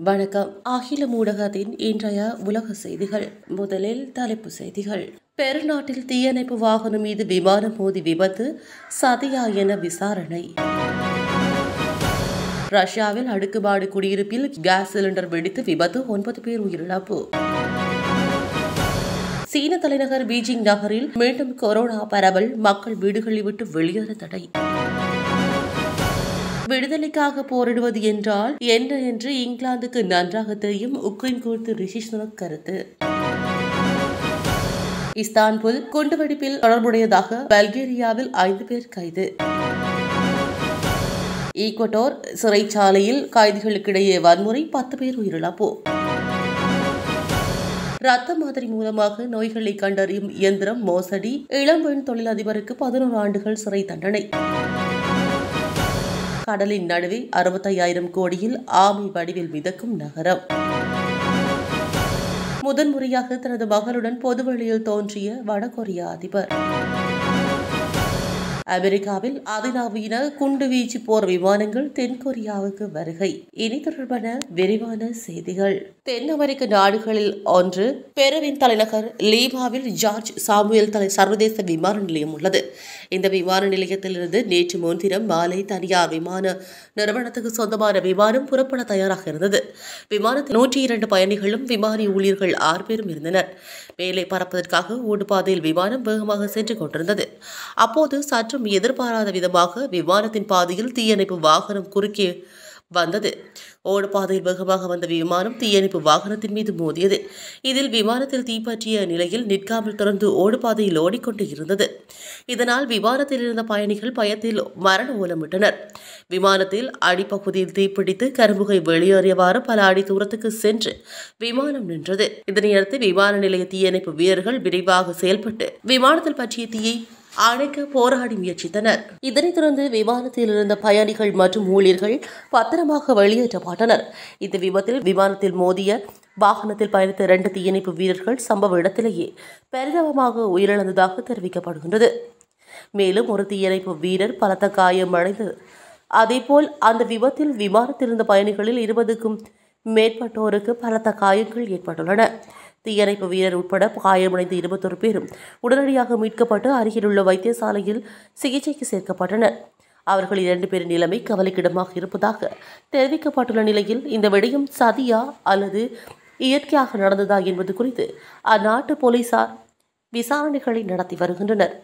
வணக்கம் அகில ஊடகத்தின் இன்றைய உலக செய்திகள் முதலில் தலைப்பு செய்திகள் பெருநாட்டில் தீயணைப்பு வாகனம் மீது விமானம் மோதி விபத்து சதியா என விசாரணை ரஷ்யாவில் அடுக்குமாடி குடியிருப்பில் கேஸ் சிலிண்டர் வெடித்து விபத்து ஒன்பது பேர் உயிரிழப்பு சீன தலைநகர் பீஜிங் நகரில் மீண்டும் கொரோனா பரவல் மக்கள் வீடுகளை விட்டு வெளியேற தடை விடுதலைக்காக போரிடுவது என்றால் என்ன என்று இங்கிலாந்துக்கு நன்றாக தெரியும் உக்ரைன் குறித்து ரிஷி சுனக் கருத்து இஸ்தான்புல் குண்டுவெடிப்பில் தொடர்புடையதாக பல்கேரியாவில் ஐந்து பேர் கைது ஈக்வட்டோர் சிறைச்சாலையில் கைதிகளுக்கிடையே வன்முறை பத்து பேர் உயிரிழப்பு ரத்த மாதிரி மூலமாக நோய்களை கண்டறியும் இயந்திரம் மோசடி இளம்பெண் தொழிலதிபருக்கு பதினோரு ஆண்டுகள் சிறை தண்டனை கடலின் நடுவே அறுபத்தையாயிரம் கோடியில் ஆமை வடிவில் மிதக்கும் நகரம் முதன்முறையாக தனது மகளுடன் பொதுவெளியில் தோன்றிய வடகொரிய அதிபர் அமெரிக்காவில் அதிநவீன குண்டுவீச்சு போர் விமானங்கள் தென்கொரியாவுக்கு வருகை இனி தொடர்பான விரிவான செய்திகள் தென் அமெரிக்க நாடுகளில் ஒன்று பெருவின் தலைநகர் லீமாவில் ஜார்ஜ் சாமுவேல் தலை சர்வதேச விமான நிலையம் உள்ளது இந்த விமான நிலையத்திலிருந்து நேற்று முன்தினம் மாலை தனியார் விமான நிறுவனத்துக்கு சொந்தமான விமானம் புறப்பட தயாராக இருந்தது விமானத்தில் நூற்றி இரண்டு பயணிகளும் விமானி ஊழியர்கள் ஆறு பேரும் இருந்தனர் மேலே பறப்பதற்காக ஓடுபாதையில் விமானம் வேகமாக சென்று கொண்டிருந்தது அப்போது சற்றும் எதிர்பாராத விதமாக விமானத்தின் பாதையில் தீயணைப்பு வாகனம் குறுக்கே வந்தது ஓடுபாதையில் வேகமாக வந்த விமானம் தீயணைப்பு வாகனத்தின் மீது மோதியது இதில் விமானத்தில் தீப்பற்றிய நிலையில் நிற்காமல் தொடர்ந்து ஓடுபாதையில் ஓடிக்கொண்டு இருந்தது இதனால் விமானத்தில் இருந்த பயணிகள் பயத்தில் மரண ஓலமிட்டனர் விமானத்தில் அடிப்பகுதியில் தீப்பிடித்து கரும்புகை வெளியேறியவாறு பல அடி தூரத்துக்கு சென்று விமானம் நின்றது இதனையடுத்து விமான நிலைய தீயணைப்பு வீரர்கள் விரைவாக செயல்பட்டு விமானத்தில் பற்றிய தீயை அணைக்க போராடி முயற்சித்தனர் இதனைத் தொடர்ந்து விமானத்தில் இருந்த பயணிகள் மற்றும் ஊழியர்கள் பத்திரமாக வெளியேற்றப்பட்டனர் இந்த விபத்தில் விமானத்தில் மோதிய வாகனத்தில் பயணித்த இரண்டு தீயணைப்பு வீரர்கள் சம்பவ இடத்திலேயே பரிதாபமாக உயிரிழந்ததாக தெரிவிக்கப்படுகின்றது மேலும் ஒரு தீயணைப்பு வீரர் பலத்த காயம் அடைந்தது அதேபோல் அந்த விபத்தில் விமானத்தில் இருந்த பயணிகளில் இருபதுக்கும் மேற்பட்டோருக்கு பலத்த காயங்கள் ஏற்பட்டுள்ளன தீயணைப்பு வீரர் உட்பட காயமடைந்த இருபத்தொரு பேரும் உடனடியாக மீட்கப்பட்டு அருகிலுள்ள வைத்தியசாலையில் சிகிச்சைக்கு சேர்க்கப்பட்டனர் அவர்கள் இரண்டு பேரின் நிலைமை கவலைக்கிடமாக இருப்பதாக தெரிவிக்கப்பட்டுள்ள நிலையில் இந்த விடயம் சதியா அல்லது இயற்கையாக நடந்ததா என்பது குறித்து அந்நாட்டு போலீசார் விசாரணைகளை நடத்தி வருகின்றனர்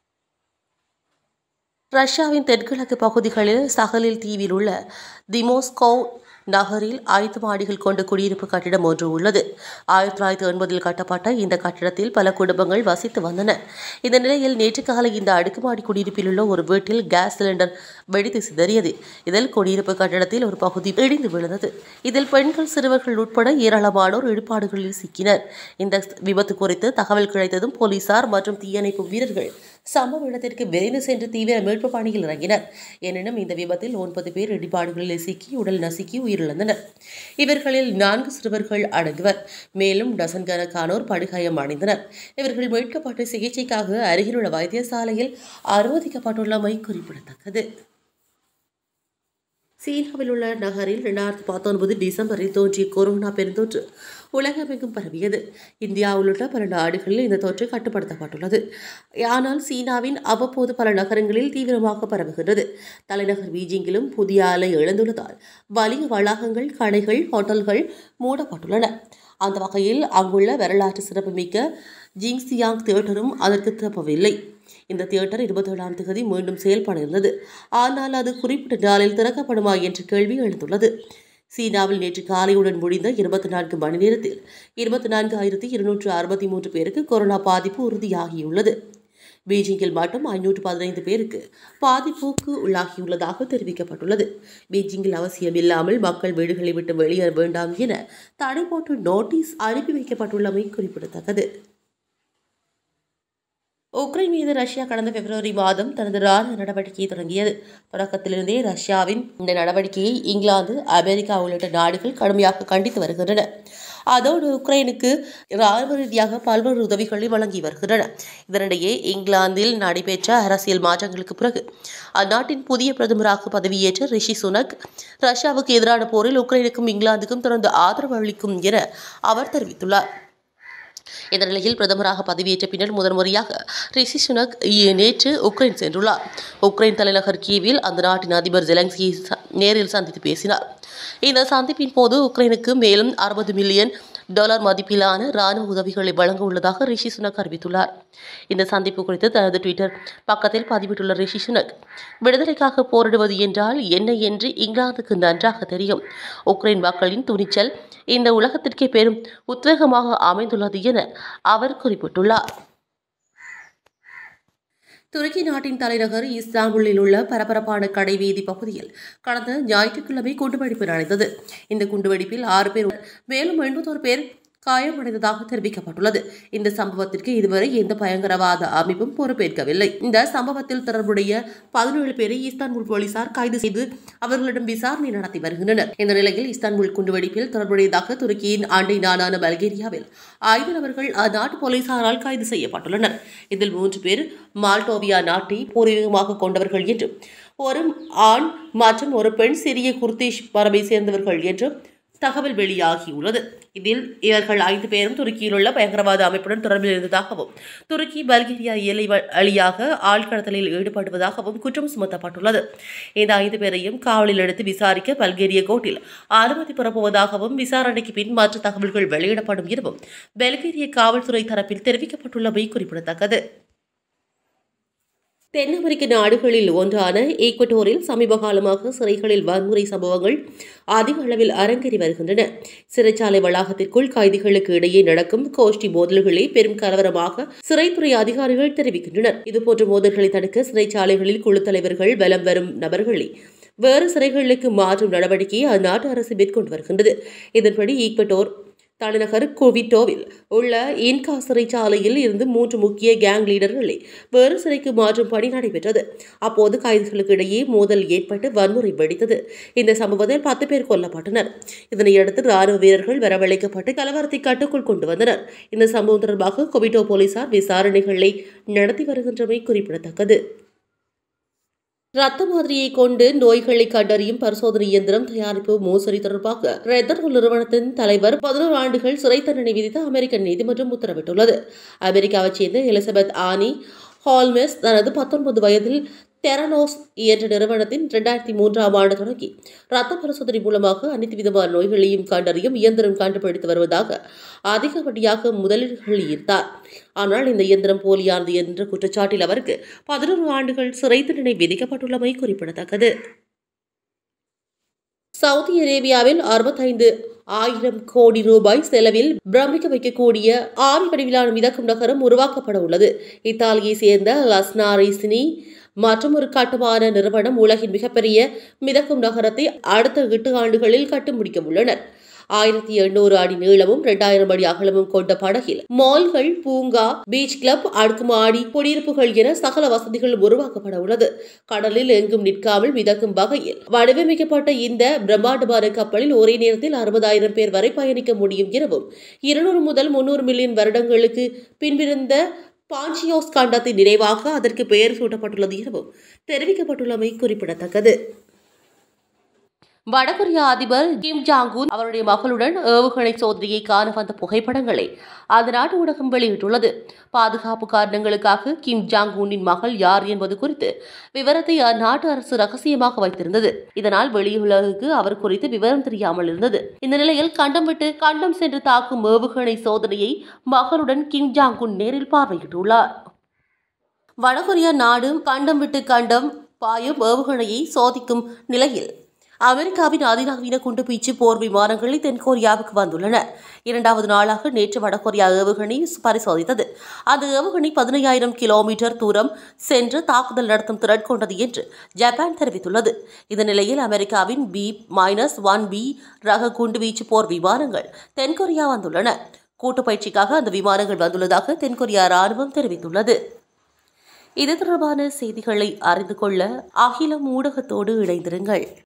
ரஷ்யாவின் தென்கிழக்கு பகுதிகளில் சகலில் தீவில் உள்ள திமோஸ்கோவ் நகரில் ஐந்து மாடிகள் கொண்ட குடியிருப்பு கட்டிடம் ஒன்று உள்ளது ஆயிரத்தி தொள்ளாயிரத்தி எண்பதில் கட்டப்பட்ட இந்த கட்டிடத்தில் பல குடும்பங்கள் வசித்து வந்தன இந்த நிலையில் நேற்று காலை இந்த அடுக்குமாடி குடியிருப்பில் உள்ள ஒரு வீட்டில் கேஸ் சிலிண்டர் வெடித்து சிதறியது இதில் குடியிருப்பு கட்டிடத்தில் ஒரு பகுதி இடிந்து விழுந்தது இதில் பெண்கள் சிறுவர்கள் உட்பட ஏராளமானோர் இடுபாடுகளில் சிக்கினர் இந்த விபத்து குறித்து தகவல் கிடைத்ததும் போலீசார் மற்றும் தீயணைப்பு வீரர்கள் சம்பவ இடத்திற்கு விரைந்து சென்று தீவிர மீட்பு பணியில் இறங்கினர் எனினும் இந்த விபத்தில் ஒன்பது பேர் இடிபாடுகளில் சிக்கி உடல் நசுக்கி உயிரிழந்தனர் இவர்களில் நான்கு சிறுவர்கள் அடங்குவர் மேலும் டசன் கணக்கானோர் படுகாயம் அடைந்தனர் இவர்கள் மீட்கப்பட்டு சிகிச்சைக்காக அருகிலுள்ள வைத்தியசாலையில் அனுமதிக்கப்பட்டுள்ளமை குறிப்பிடத்தக்கது சீனாவில் உள்ள நகரில் இரண்டாயிரத்தி பத்தொன்பது டிசம்பரில் தோன்றிய கொரோனா பெருந்தொற்று உலகமெங்கும் பரவியது இந்தியா உள்ளிட்ட பல நாடுகளில் இந்த தொற்று கட்டுப்படுத்தப்பட்டுள்ளது ஆனால் சீனாவின் அவ்வப்போது பல நகரங்களில் தீவிரமாக பரவுகின்றது தலைநகர் பீஜிங்கிலும் புதிய அலை எழுந்துள்ளதால் வலிய வளாகங்கள் கடைகள் ஹோட்டல்கள் மூடப்பட்டுள்ளன அந்த வகையில் அங்குள்ள வரலாற்று சிறப்புமிக்க ஜிங்சியாங் தியேட்டரும் அதற்கு தப்பவில்லை இந்த தியேட்டர் இருபத்தேழாம் தேதி மீண்டும் செயல்பட இருந்தது ஆனால் அது குறிப்பிட்ட நாளில் திறக்கப்படுமா என்ற கேள்வி எழுந்துள்ளது சீனாவில் நேற்று காலையுடன் முடிந்த இருபத்தி நான்கு மணி நேரத்தில் இருபத்தி நான்கு ஆயிரத்தி இருநூற்று அறுபத்தி மூன்று பேருக்கு கொரோனா பாதிப்பு உறுதியாகியுள்ளது பீஜிங்கில் மட்டும் ஐநூற்று பதினைந்து பேருக்கு பாதிப்புக்கு உள்ளாகியுள்ளதாக தெரிவிக்கப்பட்டுள்ளது பீஜிங்கில் அவசியமில்லாமல் மக்கள் வீடுகளை விட்டு வெளியேற வேண்டாம் என தடை போட்டு நோட்டீஸ் அனுப்பி வைக்கப்பட்டுள்ளமை குறிப்பிடத்தக்கது உக்ரைன் மீது ரஷ்யா கடந்த பிப்ரவரி மாதம் தனது ராணுவ நடவடிக்கையை தொடங்கியது தொடக்கத்திலிருந்தே ரஷ்யாவின் இந்த நடவடிக்கையை இங்கிலாந்து அமெரிக்கா உள்ளிட்ட நாடுகள் கடுமையாக கண்டித்து வருகின்றன அதோடு உக்ரைனுக்கு ராணுவ ரீதியாக பல்வேறு உதவிகளை வழங்கி வருகின்றன இதனிடையே இங்கிலாந்தில் நடைபெற்ற அரசியல் மாற்றங்களுக்கு பிறகு அந்நாட்டின் புதிய பிரதமராக பதவியேற்ற ரிஷி சுனக் ரஷ்யாவுக்கு எதிரான போரில் உக்ரைனுக்கும் இங்கிலாந்துக்கும் தொடர்ந்து ஆதரவு அளிக்கும் என அவர் தெரிவித்துள்ளார் இந்த நிலையில் பிரதமராக பதவியேற்ற பின்னர் முதன்முறையாக ரிஷி சுனக் நேற்று உக்ரைன் சென்றுள்ளார் உக்ரைன் தலைநகர் கீவில் அந்த நாட்டின் அதிபர் ஜெலன்ஸ்கியை ச- நேரில் சந்தித்து பேசினார் இந்த சந்திப்பின் போது உக்ரைனுக்கு மேலும் அறுபது மில்லியன் டாலர் மதிப்பிலான ராணுவ உதவிகளை வழங்க உள்ளதாக ரிஷி சுனக் அறிவித்துள்ளார் இந்த சந்திப்பு குறித்து தனது ட்விட்டர் பக்கத்தில் பதிவிட்டுள்ள ரிஷி சுனக் விடுதலைக்காக போரிடுவது என்றால் என்ன என்று இங்கிலாந்துக்கு நன்றாக தெரியும் உக்ரைன் மக்களின் துணிச்சல் இந்த உலகத்திற்கே பெரும் உத்வேகமாக அமைந்துள்ளது என அவர் குறிப்பிட்டுள்ளார் துருக்கி நாட்டின் தலைநகர் இஸ்தாம்புல்லில் உள்ள பரபரப்பான கடைவீதி பகுதியில் கடந்த ஞாயிற்றுக்கிழமை குண்டுவெடிப்பு நடந்தது இந்த குண்டுவெடிப்பில் ஆறு பேர் மேலும் எண்பத்தோரு பேர் காயமடைந்ததாக தெரிவிக்கப்பட்டுள்ளது இந்த சம்பவத்திற்கு இதுவரை எந்த பயங்கரவாத அமைப்பும் பொறுப்பேற்கவில்லை இந்த சம்பவத்தில் தொடர்புடைய பதினேழு பேரை இஸ்தான்புல் போலீசார் கைது செய்து அவர்களிடம் விசாரணை நடத்தி வருகின்றனர் இந்த நிலையில் இஸ்தான்புல் குண்டுவெடிப்பில் தொடர்புடையதாக துருக்கியின் அண்டை நாடான பல்கேரியாவில் ஐந்து நபர்கள் அந்நாட்டு போலீசாரால் கைது செய்யப்பட்டுள்ளனர் இதில் மூன்று பேர் மால்டோவியா நாட்டை பூர்வீகமாக கொண்டவர்கள் என்றும் ஒரு ஆண் மற்றும் ஒரு பெண் சிறிய குர்திஷ் மரபை சேர்ந்தவர்கள் என்றும் தகவல் வெளியாகியுள்ளது இதில் இவர்கள் ஐந்து பேரும் துருக்கியில் உள்ள பயங்கரவாத அமைப்புடன் தொடர்பில் இருந்ததாகவும் துருக்கி பல்கேரியா எல்லை வழியாக ஆழ்கடத்தலில் ஈடுபடுவதாகவும் குற்றம் சுமத்தப்பட்டுள்ளது இந்த ஐந்து பேரையும் காவலில் எடுத்து விசாரிக்க பல்கேரிய கோர்ட்டில் அனுமதி பெறப்போவதாகவும் விசாரணைக்கு பின் மற்ற தகவல்கள் வெளியிடப்படும் எனவும் பல்கேரிய காவல்துறை தரப்பில் தெரிவிக்கப்பட்டுள்ளமை குறிப்பிடத்தக்கது தென் அமெரிக்க நாடுகளில் ஒன்றான ஈக்வட்டோரில் சமீப காலமாக சிறைகளில் வன்முறை சம்பவங்கள் அதிக அளவில் அரங்கேறி வருகின்றன சிறைச்சாலை வளாகத்திற்குள் கைதிகளுக்கு இடையே நடக்கும் கோஷ்டி மோதல்களே பெரும் கலவரமாக சிறைத்துறை அதிகாரிகள் தெரிவிக்கின்றனர் இதுபோன்ற மோதல்களை தடுக்க சிறைச்சாலைகளில் குழு தலைவர்கள் வலம் வரும் நபர்களை வேறு சிறைகளுக்கு மாற்றும் நடவடிக்கையை அந்நாட்டு அரசு மேற்கொண்டு வருகின்றது இதன்படி ஈக்வட்டோர் தலைநகர் குவிட்டோவில் உள்ள இன்கா சிறைச்சாலையில் இருந்து மூன்று முக்கிய கேங் லீடர்களை வேறு சிறைக்கு மாற்றும் பணி நடைபெற்றது அப்போது கைதிகளுக்கு இடையே மோதல் ஏற்பட்டு வன்முறை வெடித்தது இந்த சம்பவத்தில் பத்து பேர் கொல்லப்பட்டனர் இதனையடுத்து ராணுவ வீரர்கள் வரவழைக்கப்பட்டு கலவரத்தை கட்டுக்குள் கொண்டு வந்தனர் இந்த சம்பவம் தொடர்பாக கொவிட்டோ போலீசார் விசாரணைகளை நடத்தி வருகின்றமை குறிப்பிடத்தக்கது ரத்த மாதிரியை கொண்டு நோய்களை கண்டறியும் பரிசோதனை இயந்திரம் தயாரிப்பு மோசடி தொடர்பாக ரெத்தர் நிறுவனத்தின் தலைவர் பதினோரு ஆண்டுகள் சிறை தண்டனை விதித்து அமெரிக்க நீதிமன்றம் உத்தரவிட்டுள்ளது அமெரிக்காவைச் சேர்ந்த எலிசபெத் ஆனி ஹால்மெஸ் தனது பத்தொன்பது வயதில் தெரனோஸ் என்ற நிறுவனத்தின் இரண்டாயிரத்தி மூன்றாம் ஆண்டு தொடங்கி ரத்த பரிசோதனை மூலமாக அனைத்து விதமான நோய்களையும் கண்டறியும் இயந்திரம் கண்டுபிடித்து வருவதாக அதிகப்படியாக முதலீடுகள் ஈர்த்தார் ஆனால் இந்த இயந்திரம் போலியானது என்ற குற்றச்சாட்டில் அவருக்கு பதினோரு ஆண்டுகள் சிறை தண்டனை விதிக்கப்பட்டுள்ளமை குறிப்பிடத்தக்கது சவுதி அரேபியாவில் அறுபத்தைந்து ஆயிரம் கோடி ரூபாய் செலவில் பிரமிக்க வைக்கக்கூடிய ஆவி வடிவிலான மிதக்கும் நகரம் உருவாக்கப்பட உள்ளது இத்தாலியை சேர்ந்த லஸ்னாரிசினி மற்றும் ஒரு கட்டுமான நிறுவனம் உலகின் மிகப்பெரிய மிதக்கும் நகரத்தை அடுத்த எட்டு ஆண்டுகளில் கட்டி முடிக்க உள்ளனர் ஆயிரத்தி எண்ணூறு அடி நீளமும் இரண்டாயிரம் அடி அகலமும் கொண்ட படகில் மால்கள் பூங்கா பீச் கிளப் அடுக்குமாடி குடியிருப்புகள் என சகல வசதிகளும் உருவாக்கப்பட உள்ளது கடலில் எங்கும் நிற்காமல் மிதக்கும் வகையில் வடிவமைக்கப்பட்ட இந்த பிரம்மாண்டமான கப்பலில் ஒரே நேரத்தில் அறுபதாயிரம் பேர் வரை பயணிக்க முடியும் எனவும் இருநூறு முதல் முன்னூறு மில்லியன் வருடங்களுக்கு பின்பிருந்த பாஞ்சியோஸ் கண்டத்தின் நினைவாக அதற்கு பெயர் சூட்டப்பட்டுள்ளது எனவும் தெரிவிக்கப்பட்டுள்ளமை குறிப்பிடத்தக்கது வடகொரிய அதிபர் கிம் ஜாங் உன் அவருடைய மகளுடன் ஏவுகணை சோதனையை காண வந்த புகைப்படங்களை அந்த நாட்டு ஊடகம் வெளியிட்டுள்ளது பாதுகாப்பு காரணங்களுக்காக கிம் ஜாங் உன்னின் மகள் யார் என்பது குறித்து விவரத்தை அந்நாட்டு அரசு ரகசியமாக வைத்திருந்தது இதனால் வெளியுலகுக்கு அவர் குறித்து விவரம் தெரியாமல் இருந்தது இந்த நிலையில் கண்டம் விட்டு கண்டம் சென்று தாக்கும் ஏவுகணை சோதனையை மகளுடன் கிம் ஜாங் உன் நேரில் பார்வையிட்டுள்ளார் வடகொரியா நாடு கண்டம் விட்டு கண்டம் பாயும் ஏவுகணையை சோதிக்கும் நிலையில் அமெரிக்காவின் அதிநவீன குண்டுவீச்சு போர் விமானங்கள் தென்கொரியாவுக்கு வந்துள்ளன இரண்டாவது நாளாக நேற்று வடகொரியா ஏவுகணை பரிசோதித்தது அந்த ஏவுகணை பதினையாயிரம் கிலோமீட்டர் தூரம் சென்று தாக்குதல் நடத்தும் திறன் கொண்டது என்று ஜப்பான் தெரிவித்துள்ளது இந்த நிலையில் அமெரிக்காவின் பி மைனஸ் ஒன் பி ரக குண்டுவீச்சு போர் விமானங்கள் தென்கொரியா வந்துள்ளன கூட்டு பயிற்சிக்காக அந்த விமானங்கள் வந்துள்ளதாக தென்கொரியா ராணுவம் தெரிவித்துள்ளது இது தொடர்பான செய்திகளை அறிந்து கொள்ள அகிலம் ஊடகத்தோடு இணைந்திருங்கள்